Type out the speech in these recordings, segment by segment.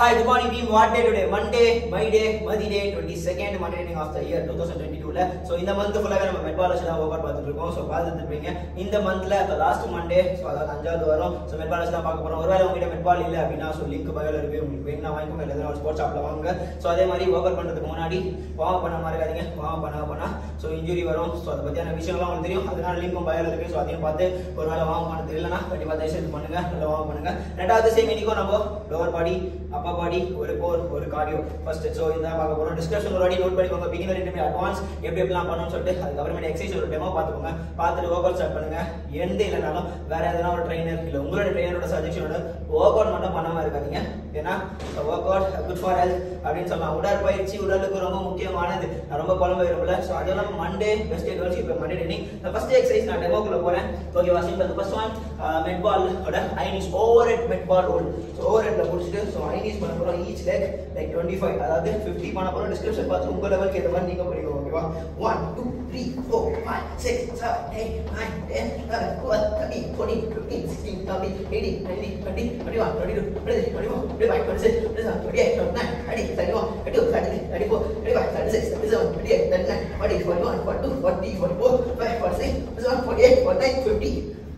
Hi, good morning team. What day today? Monday, my day, Madi day, 22nd Monday evening of the year 2022 ல so இந்த month ஃபுல்லாகவே நம்ம மெட்பாலஜி தான் over பார்த்துட்டு இருக்கோம் ஸோ பார்த்துட்டு இருப்பீங்க இந்த மந்த்ல இப்போ லாஸ்ட் மண்டே ஸோ அதாவது அஞ்சாவது வாரம் ஸோ மெட்பாலஜி தான் பார்க்க போறோம் ஒருவேளை உங்ககிட்ட மெட்பால் இல்லை அப்படின்னா ஸோ லிங்க் பயோல இருக்கு உங்களுக்கு வேணும்னா வாங்கிக்கோங்க இல்லை ஒரு ஸ்போர்ட்ஸ் ஷாப்ல வாங்க ஸோ அதே மாதிரி ஓவர் பண்றதுக்கு முன்னாடி வார்ம் பண்ண மாதிரி இருக்காதீங்க வார்ம் பண்ண பண்ணா ஸோ இன்ஜுரி வரும் ஸோ அதை பத்தியான விஷயம்லாம் உங்களுக்கு தெரியும் அதனால லிங்க்கும் பயோல இருக்கு ஸோ அதையும் பார்த்து ஒரு வேளை வார்ம் பண்ண தெரியலனா கண்டிப்பாக தயவுசெய்து பண்ணுங்க நல்லா வார்ம் பண்ணுங்க ரெண்டாவது சேம் இன்னைக்கும் நம்ம லோவர் பாடி அப்பர் பாடி ஒரு கோர் ஒரு கார்டியோ ஃபர்ஸ்ட் ஸோ இதான் பார்க்க போறோம் டிஸ்கஷன் ஒரு வாட்டி நோட் பண்ணிக்கோங்க பிகினர் இன்டர்மீடியட் அட்வான்ஸ் எப்படி எப்படிலாம் பண்ணணும்னு சொல்லிட்டு அதுக்கப்புறமேட்டு எக்ஸசைஸ் ஒரு டெமோ பார்த்துக்கோங்க பார்த்துட்டு ஒர்க் அவுட் ஸ்டார்ட் பண்ணுங்க எந்த இல்லைனாலும் வேற எதனா ஒரு ட்ரைனர் இல்லை உங்களோட ட்ரைனரோட சஜஷனோட ஒர்க் அவுட் மட்டும் பண்ணாம இருக்காதீங்க ஏன்னா work out good for health அப்படின்னு சொல்லலாம் உடற்பயிற்சி உடலுக்கு ரொம்ப முக்கியமானது நான் ரொம்ப குழம்பு இருக்குல்ல ஸோ அதெல்லாம் மண்டே பெஸ்ட் டே கழிச்சு இப்போ மண்டே ட்ரைனிங் ஃபர்ஸ்ட் எக்ஸசைஸ் நான் டெமோக்குள்ள போறேன் ஓகேவா சிம்பிள் ஃபர்ஸ்ட் ஒன் மெட் பால் ஓட ஐனிஸ் over head mat ball roll so over ஹெட்ல முடிச்சுட்டு ஸோ ஐனிஸ் பண்ண போறோம் each leg like twenty five அதாவது ஃபிஃப்டி பண்ண போறோம் டிஸ்கிரிப்ஷன் பார்த்து உங்க லெவலுக்கு ஏற்ற மாதிரி நீங்க பண்ணிக்கோங்க ஓகேவா one two three four five six seven eight nine ten eleven twelve thirteen fourteen fifteen sixteen seventeen eighteen nineteen twenty twenty one twenty two twenty three twenty four twenty five twenty six twenty seven twenty eight twenty nine thirty thirty one thirty two thirty three thirty four thirty five thirty six thirty seven twenty eight thirty nine forty forty one forty two forty forty four five forty six forty seven forty eight forty nine fifty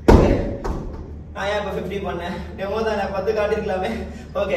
நான் ஏன் இப்போ fifty பண்ணேன் demo தான் நான் பத்து காட்டிருக்கலாமே okay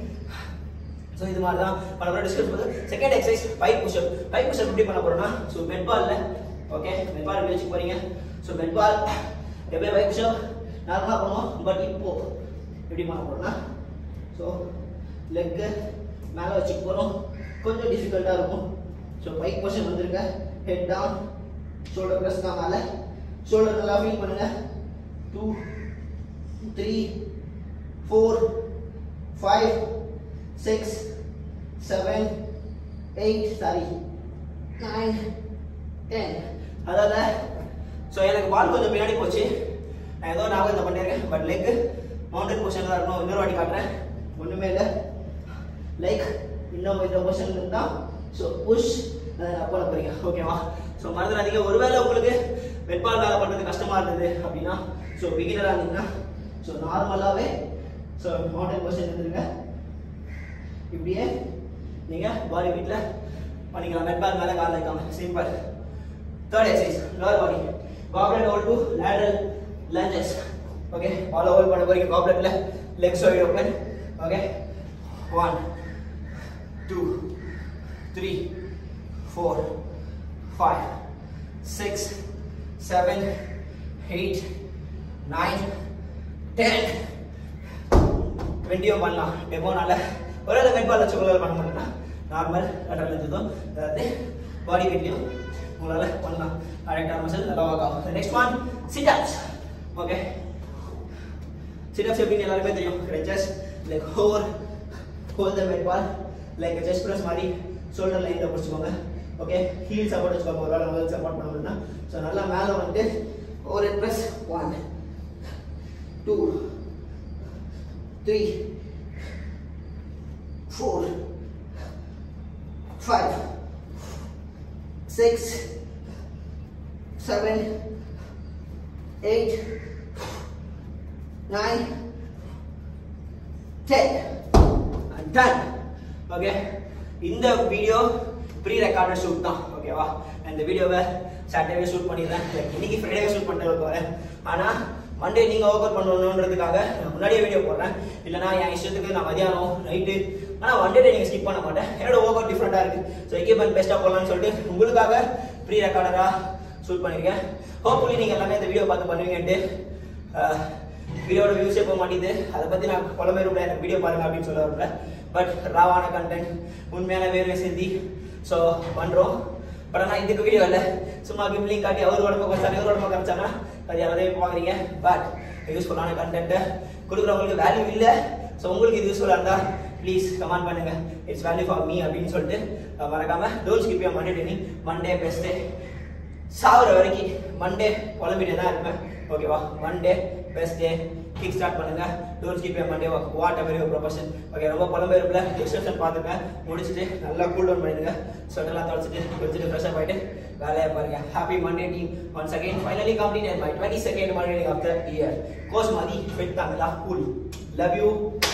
so இது மாதிரி தான் பண்ண போகிறோம் டிஸ்கஸ் பண்ணுறது second exercise five pushup five pushup எப்படி பண்ண போறோம்னா ஸோ பெட் பால்ல ஓகே பெட் பால் எப்படி வச்சுக்க போறீங்க ஸோ பெட் பால் எப்படி பைப் புஷ்அப் நார்மலாக பண்ணுவோம் பட் இப்போ எப்படி பண்ண போறோம்னா ஸோ லெக்கு மேலே வச்சுக்க போகிறோம் கொஞ்சம் டிஃபிகல்ட்டாக இருக்கும் ஸோ பைக் பொசிஷன் வந்துருங்க ஹெட் டவுன் ஷோல்டர் ப்ரெஸ் தான் மேலே ஷோல்டர் நல்லா ஃபீல் பண்ணுங்க two three four five six seven eight sorry nine ten அதாவது ஸோ எனக்கு பால் கொஞ்சம் பின்னாடி போச்சு நான் ஏதோ ஞாபகத்தை பண்ணியிருக்கேன் பட் லெக் மவுண்டன் பொசிஷன் தான் இருக்கணும் இன்னொரு வாட்டி காட்டுறேன் ஒன்றுமே இல்லை லைக் இன்னும் இந்த பொசிஷன் இருந்தால் ஸோ புஷ் அதை நான் போட போறீங்க ஓகேவா ஸோ மறந்துடாதீங்க ஒருவேளை உங்களுக்கு வெட்பால் வேலை பண்ணுறது கஷ்டமா இருந்தது அப்படின்னா ஸோ பிகினராக இருந்தீங்கன்னா ஸோ நார்மலாகவே ஸோ மவுண்டன் பொசிஷன் இருந்துருங்க இப்படியே நீங்க பாடி வீட்ல பண்ணிக்கலாம் மெட் பால் மேல கால் வைக்காம simple third exercise lower body goblet hold to lateral lunges okay all over பண்ண போறீங்க காப்லெட்ல லெக்ஸ் வைட் ஓபன் ஓகே 1 2 3 4 5 6 7 8 9 10 டுவெண்ட்டியோ பண்ணலாம் டெமோனால ஒரு வேளை மெட் பால் வச்சு உங்களால் பண்ண முடியும்னா நார்மல் லெட்டர் லெஞ்சதும் அதாவது பாடி வெயிட்லையும் உங்களால் பண்ணலாம் கரெக்டான மசில் நல்லா ஒர்க் ஆகும் next one sit ups okay sit ups எப்படின்னு எல்லாருமே தெரியும் ஜஸ்ட் லைக் ஹோர் hold the mat ball like just press மாதிரி ஷோல்டர் லைனில் பிடிச்சிக்கோங்க ஓகே ஹீல் சப்போர்ட் வச்சுக்கோங்க ஒரு வேளை உங்களுக்கு சப்போர்ட் பண்ண முடியும்னா ஸோ நல்லா மேலே வந்துட்டு ஒரு press one two three, four, five, six, seven, eight, nine, ten. And done. Okay இந்த வீடியோ ப்ரீ ரெக்கார்டட் ஷூட் தான் ஓகேவா இந்த வீடியோவை சாட்டர்டே ஷூட் பண்ணிடுறேன் லைக் இன்னைக்கு ஃப்ரைடே ஷூட் பண்ணிட்டு வரேன் ஆனால் மண்டே நீங்கள் ஒர்க் அவுட் பண்ணணுன்றதுக்காக நான் முன்னாடியே வீடியோ போடுறேன் இல்லைனா என் இஷ்டத்துக்கு நான் மதியானம் நைட்டு ஆனால் ஒன் டே நீங்கள் ஸ்கிப் பண்ண மாட்டேன் என்னோட ஒர்க் அவுட் டிஃப்ரெண்டாக இருக்குது ஸோ எக்யூப்மெண்ட் பெஸ்ட்டாக போடலாம்னு சொல்லிட்டு உங்களுக்காக ப்ரீ ரெக்கார்டராக ஷூட் பண்ணியிருக்கேன் ஹோப்ஃபுல்லி நீங்கள் எல்லாமே இந்த வீடியோ பார்த்து பண்ணுவீங்கன்ட்டு வீடியோட வியூஸே போக மாட்டேங்குது அதை பற்றி நான் குழம்பு ரூம்ல எனக்கு வீடியோ பாருங்க அப்படின்னு சொல்ல வரல பட் ராவான கண்டென்ட் உண்மையான வேர்வை சிந்தி ஸோ பண்ணுறோம் பட் ஆனால் இதுக்கு வீடியோ இல்லை சும்மா கிம்லிங் காட்டி அவர் உடம்பு குறைச்சாங்க இவர் உடம்பு குறைச்சானா அது எல்லாத்தையும் பார்க்குறீங்க பட் யூஸ்ஃபுல்லான கண்டென்ட்டை கொடுக்குறவங்களுக்கு வேல்யூ இல்லை ஸோ உங்களுக்கு இது யூஸ்ஃபுல்லாக இருந்தால் ப்ளீஸ் கமெண்ட் பண்ணுங்க இட்ஸ் வேல்யூ ஃபார் மீ அப்படின்னு சொல்லிட்டு அஹ் மறக்காம don't skip your Monday training Monday best சாகுற வரைக்கும் மண்டே குழம்பிட்டே தான் இருப்பேன் ஓகேவா Monday best day kick start பண்ணுங்க don't skip your Monday whatever your profession okay ரொம்ப குழம்பு இருப்பில் எக்ஸசைஸ் பார்த்துங்க முடிச்சுட்டு நல்லா கூல் டவுன் பண்ணிடுங்க ஸ்வெட்டர்லாம் தொடச்சிட்டு குளிச்சுட்டு ஃப்ரெஷ் அப் ஆகிட்டு வேலையை பாருங்க happy Monday team once again finally complete my twenty second Monday of the year course மாதிரி ஃபிட் தாங்களா கூல் லவ் யூ